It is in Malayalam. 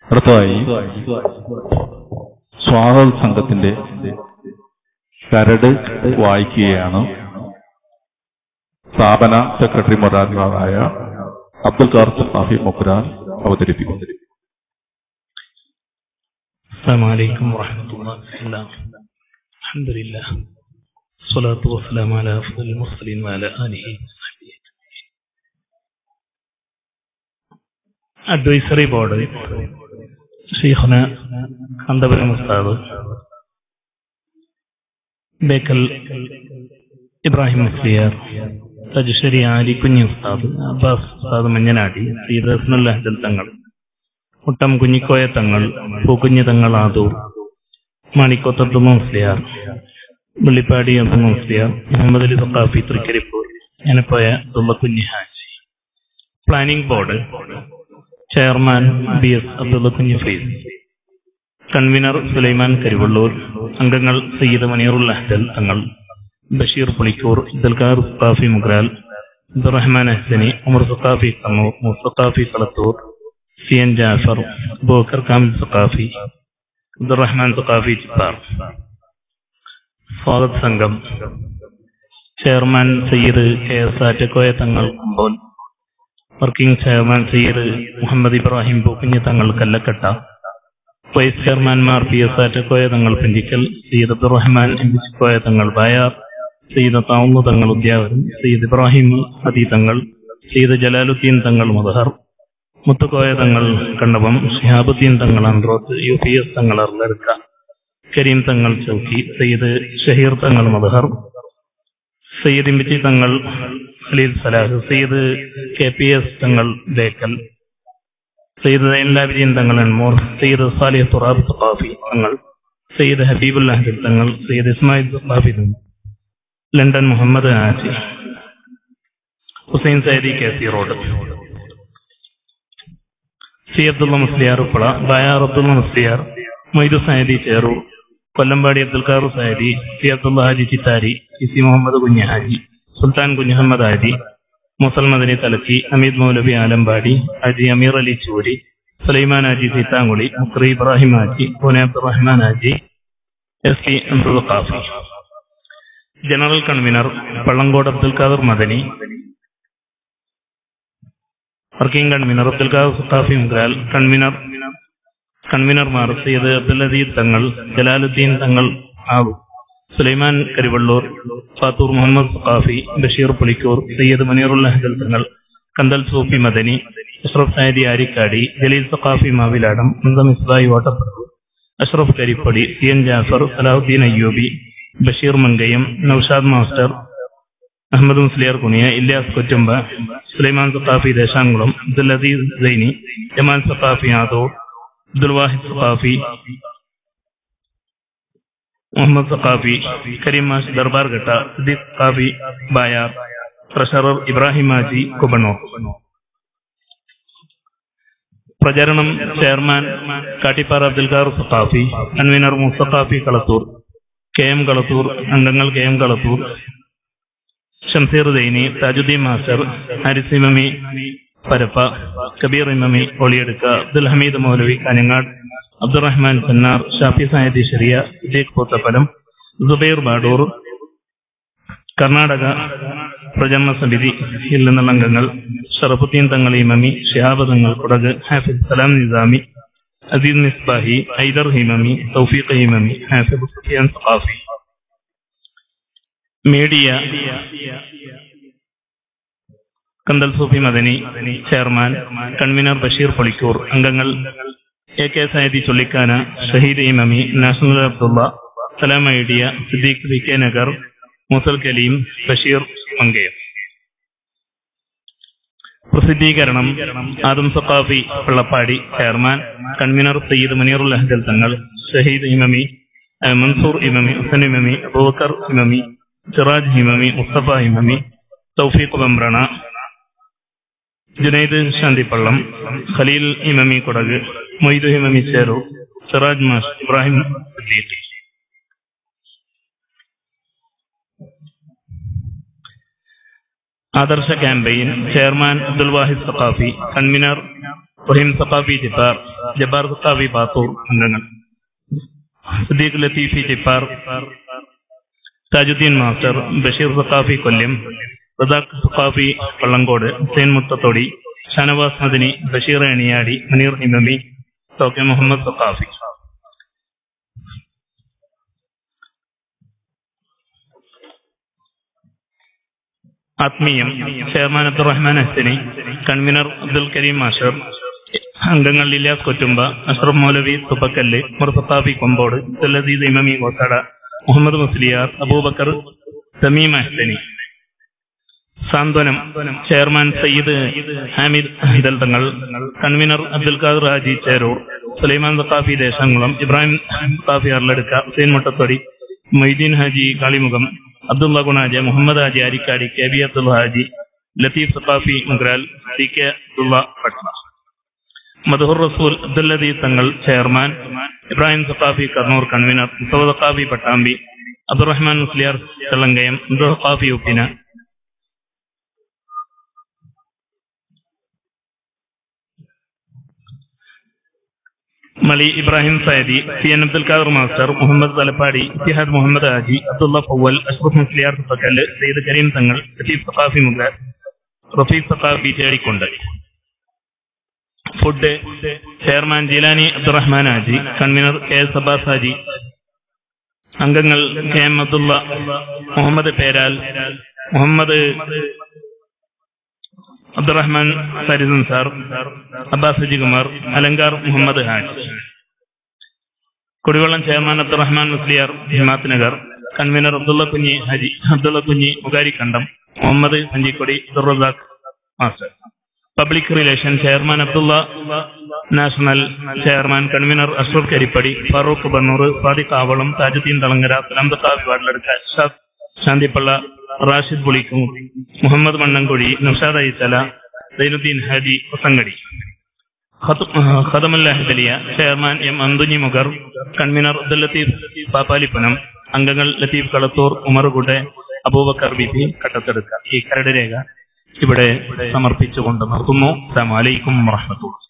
അടുത്തതായി സ്വാഗത സംഘത്തിന്റെ കരട് വായിക്കുകയാണ് സ്ഥാപന സെക്രട്ടറിമാരായ അബ്ദുൽ ഖാർ സഫാഫി മുഖ്രാൻ അവതരിപ്പിക്കുന്നു السلام عليكم ورحمة الله وبركاته الحمد لله الصلاة والسلام على أفضل المرسلين وعلى آله وصحبه അഡ്വൈസറി ബോർഡ് ഷെയ്ഖുന അന്തപുരം ഉസ്താദ് ബേക്കൽ ഇബ്രാഹിം മുസ്ലിയാർ തജശ്ശേരി ആലിക്കുഞ്ഞി ഉസ്താദ് അബ്ബാസ് ഉസ്താദ് മഞ്ഞനാടി സീദ് ഹസ്നുൽ അഹ്ദൽ തങ്ങൾ മുട്ടം കുഞ്ഞിക്കോയ തങ്ങൾ പൂക്കുഞ്ഞി തങ്ങൾ ആദൂർ മാണിക്കോത്തത്ത് മുസ്ലിയാർ വെള്ളിപ്പാടി അബ്ദുൽ മുസ്ലിയാർ മുഹമ്മദ് അലി സഖാഫി തൃക്കരിപ്പൂർ ഞാനിപ്പോയ ദുള്ളക്കുഞ്ഞി Haji planning board chairman B S Abdulla Kunhi Faiz convener Sulaiman Karivellur അംഗങ്ങൾ സയ്യിദ് മനിയറുൽ അഹ്ദൽ തങ്ങൾ ബഷീർ പുളിക്കൂർ ദൽഖാർ സഖാഫി മുഗ്രാൽ അബ്ദുറഹ്മാൻ അഹ്സനി ഉമർ സഖാഫി കണ്ണൂർ മുസ്തഖാഫി കളത്തൂർ സി എൻ ജാഫർ ബോക്കർ കാമിൽ സഖാഫി അബ്ദുറഹ്മാൻ സഖാഫി ചിപ്പാർ സ്വാഗത സംഘം chairman Sayyid K S Attakoya Thangal Kumbol working chairman Sayyid Muhammad Ibrahim Pookunhi Thangal Kallakatta vice ചെയർമാൻമാർ പി എസ് ആറ്റക്കോയ തങ്ങൾ പെഞ്ചിക്കൽ സയ്യിദ് അബ്ദുറഹ്മാൻ എംബിച്ചിക്കോയ തങ്ങൾ ബായാർ സയ്യിദ് താവുന്നു തങ്ങൾ ഉദ്യാവരം സയ്യിദ് ഇബ്രാഹിം ഹദി തങ്ങൾ സയ്യിദ് ജലാലുദ്ദീൻ തങ്ങൾ മുദഹർ മുത്തുക്കോയ തങ്ങൾ കണ്ടപം ഷിഹാബുദ്ദീൻ തങ്ങൾ അന്ത്രോത്ത് യു പി എസ് തങ്ങൾ അർലർക്ക കരീം തങ്ങൾ ചൌക്കി സയ്യിദ് ഷഹീർ തങ്ങൾ മദഹർ Sayyid Imbichi Thangal Khaleel Salah Sayyid K P S Thangal Bekal Sayyid Zainulabideen Thangal Enmoor Sayyid Salih Thurab Saqafi Thangal Sayyid Habibul Ahadil Thangal Sayyid Ismail Saqafi Thangal London Muhammad Haji Hussain Saidi K C road C Abdulla Musliyar Uppala Bayar Abdulla Musliyar Moidu Saadi Cherur Kollampady Abdul ഖാർ സായദി സി അബ്ദുള്ള ഹാജി ചിത്താരി സി മുഹമ്മദ് കുഞ്ഞ് ഹാജി സുൽത്താൻ കുഞ്ഞഹമ്മദ് ഹാജി മുസൽ മദനി തലക്കി അമീദ് മൗലവി ആലമ്പാടി ഹാജി അമീർ അലി ചൂരി സുലൈമാൻ ഹാജി സീത്താങ്കുളി മുക്രി ഇബ്രാഹിം ഹാജി പൂനെ അബ്ദുറഹ്മാൻ ഹാജി എസ് പി അബ്ദുൽ ഖാഫി general convener Pallangod Abdul Khader Madani working convener Abdul Khader Saqafi Mogral convener കൺവീനർമാർ സയ്യിദ് അബ്ദുൽ അദീദ് തങ്ങൾ ജലാലുദ്ദീൻ തങ്ങൾ ആവു സുലൈമാൻ കരിവള്ളൂർ ഫാത്തൂർ മുഹമ്മദ് സുഖാഫി ബഷീർ പുളിക്കൂർ സയ്യിദ് മനീറുൽ അഹദൽ തങ്ങൾ കന്തൽ സൂഫി മദനി അഷ്റഫ് സായദി ആരിക്കാടി ജലീൽ സഖാഫി മാവിലാടം മുന്തം ഇസ്ബായി Ottapuram Ashraf Karippadi C N Jafar Salahuddeen Ayyubi Basheer Mangayam Noushad master Ahmed Musliyar Kuniya Ilyas Kottumba Sulaiman Saqafi Deshamkulam Abdul Azeez Saini Jamal Saqafi Adoor Abdul Wahid Saqafi Muhammad Saqafi Kareem മാഷ് ദർബാർ ഘട്ട സിദ്ദീഖ് സഖാഫി ബായാർ ട്രഷറർ ഇബ്രാഹിം ഹാജി കുബണൂർ പ്രചരണം ചെയർമാൻ കാട്ടിപ്പാറ അബ്ദുൽ ഖാർ സഖാഫി കൺവീനർ മുസ്തഖാഫി കളത്തൂർ കെ എം കളത്തൂർ അംഗങ്ങൾ കെ എം കളത്തൂർ ഷംസീർ ദൈനി താജുദ്ദീൻ മാസ്റ്റർ ഹാരിസ് ഇമമി പരപ്പ കബീർ ഇമമി ഒളിയെടുക്ക അബ്ദുൽ ഹമീദ് മൗലവി കാഞ്ഞങ്ങാട് അബ്ദുറഹ്മാൻ ചന്നാർ ഷാഫി സായദി ഷെറിയ സിദ്ദീഖ് പൂത്തപ്പലം സുബൈർ ബാഡൂർ കർണാടക പ്രചരണ സമിതിയിൽ നിന്നുള്ള അംഗങ്ങൾ ഷറഫുദ്ദീൻ തങ്ങൾ ഇമമി ഷിഹാബ് തങ്ങൾ കുടക് ഹാഫിദ് സലാം നിസാമി അസീദ് മിസ്ബാഹി ഹൈദർ ഹിമമി തൗഫീഖ് ഹിമമി Hafiz Sufiyan Saqafi media Kanthal Sufi Madani chairman convener Basheer Pulikkur അംഗങ്ങൾ എ കെ സൈദി ചുള്ളിക്കാന ഷഹീദ് ഇമമി നാഷണൽ അബ്ദുള്ള സലാം ഐഡിയ സിദ്ദീഖ് വി കെ നഗർ മുസൽ കലീം ബഷീർ മങ്കയം പ്രസിദ്ധീകരണം ആദം സഖാഫി വെള്ളപ്പാടി ചെയർമാൻ കൺവീനർ സയ്യിദ് മുനീറുൽ അഹ്ദൽ തങ്ങൾ ഷഹീദ് ഇമമി മൻസൂർ ഇമമി ഹുസൻ ഇമമി അബൂബക്കർ ഇമമി സിറാജ് ഹിമമി മുസ്തഫ ഹിമമി തൗഫീഖ് ബംബ്രണ ജുനൈദ് ശാന്തിപ്പള്ളം ഖലീൽ ഇമമി കുടക് മൊയ്തു ഹിമമി ചേറു സിറാജ് മാഷ് ഇബ്രാഹിം സിദ്ദീഖ് ആദർശ campaign chairman Abdul Wahid Saqafi convener Raheem Saqafi Chippar Jabbar Saqafi Bathur അംഗങ്ങൾ സദീഖ് ലത്തീഫി ജിപ്പാർ താജുദ്ദീൻ മാസ്റ്റർ ബഷീർ സഖാഫി കൊല്ലം റദാഖ് സഖാഫി പള്ളങ്കോട് ഹുസൈൻ മുത്തത്തൊടി ഷാനവാസ് മദനി ബഷീർ എണിയാടി മുനീർ ഹിമമി തോക്കെ മുഹമ്മദ് സഖാഫി ആത്മീയം ചെയർമാൻ അബ്ദുറഹ്മാൻ ഹസനി കൺവീനർ അബ്ദുൽ കരീം മാഷർ അംഗങ്ങൾ ഇല്ലാസ് കൊറ്റുമ്പ അഷ്റഫ് മൗലവി തുപ്പക്കല്ല് മുർഫത്താഫി കൊമ്പോട് അബ്ദുലസീദ് ഇമമി കോസാട മുഹമ്മദ് മുസ്ലിയാർ അബൂബക്കർ സമീം ഹസനി സാന്ത്വനം ചെയർമാൻ സയ്യിദ് ഹാമിദ് ഹിദൽ തങ്ങൾ കൺവീനർ അബ്ദുൽ ഖാദർ ഹാജി ചേരൂർ സുലൈമാൻ സഖാഫി ദേശംകുളം ഇബ്രാഹിം സഖാഫി അർലെടുക്ക ഹുസൈൻ മുട്ടത്തൊടി മൊയ്തീൻ ഹാജി കാളിമുഖം അബ്ദുള്ള ഗുണാജ് Muhammad Haji Arikkady K B Abdul Haji Latheef Saqafi Mogral C K Abdulla പട്ന മധുർ റസൂൽ അബ്ദുല്ലദീ തങ്ങൾ ചെയർമാൻ ഇബ്രാഹിം സഖാഫി കർണൂർ കൺവീനർ മുസവദ് സഖാഫി പട്ടാമ്പി അബ്ദുറഹ്മാൻ മുസ്ലിയാർ തെലങ്കയം അബ്ദുൽ സഖാഫി ഉപ്പിന മലി Ibrahim Saidi C N Abdul Khader master Muhammad Thalappady Ittihad Muhammad Haji Abdulla ഫവൽ അഷ്റഫ് മുസ്ലിയാർ തുപ്പക്കല്ല് സയ്യിദ് കരീം തങ്ങൾ ലത്തീഫ് സഖാഫി മുഗ്രാർ റഫീഖ് സഖാഫി ചേടിക്കൊണ്ട് food chairman Jeelani Abdurahman Haji convener K S Abbas Haji അംഗങ്ങൾ കെ എം അബ്ദുള്ള മുഹമ്മദ് പേരാൽ മുഹമ്മദ് അബ്ദുറഹ്മാൻ സരിദൻ സാർ അബ്ബാസ് ഹജികുമാർ അലങ്കാർ മുഹമ്മദ് ഹാജ് കുടിവെള്ളം ചെയർമാൻ അബ്ദുറഹ്മാൻ മുസ്ലിയാർ ഹിമാത്ത് നഗർ കൺവീനർ അബ്ദുള്ള കുഞ്ഞി ഹജി അബ്ദുള്ള കുഞ്ഞി മുകാരിക്കണ്ടം മുഹമ്മദ് സഞ്ജിക്കൊടി ദുർറസാഖ് master public relation chairman Abdulla national chairman convener Ashraf Karippadi Farooq ബന്നൂർ ഫാദിഖ് ആവളം താജുദ്ദീൻ തളങ്കര സലാം തക്കാവി വാർഡിലെടുക്ക അഷാദ് ശാന്തിപ്പള്ള റാഷിദ് പുളിക്കും മുഹമ്മദ് മണ്ണൻകുഴി നൌഷാദ് ഐസല സൈനുദ്ദീൻ ഹാജി ഒസങ്ങടി ഖദമുൽ അഹ്ദലിയ ചെയർമാൻ എം അന്തുഞ്ഞി മുഗർ കൺവീനർ അബ്ദുൽ ലത്തീഫ് പാപ്പാലിപ്പനം അംഗങ്ങൾ ലത്തീഫ് കളത്തൂർ ഉമറുകുടെ അബൂബക്കർ ബിബി കട്ടത്തെടുക്ക ഈ കരട് രേഖ ഇവിടെ സമർപ്പിച്ചുകൊണ്ട് നിർത്തുന്നു അസ്സലാമു അലൈക്കും വറഹ്മത്തുള്ളാഹി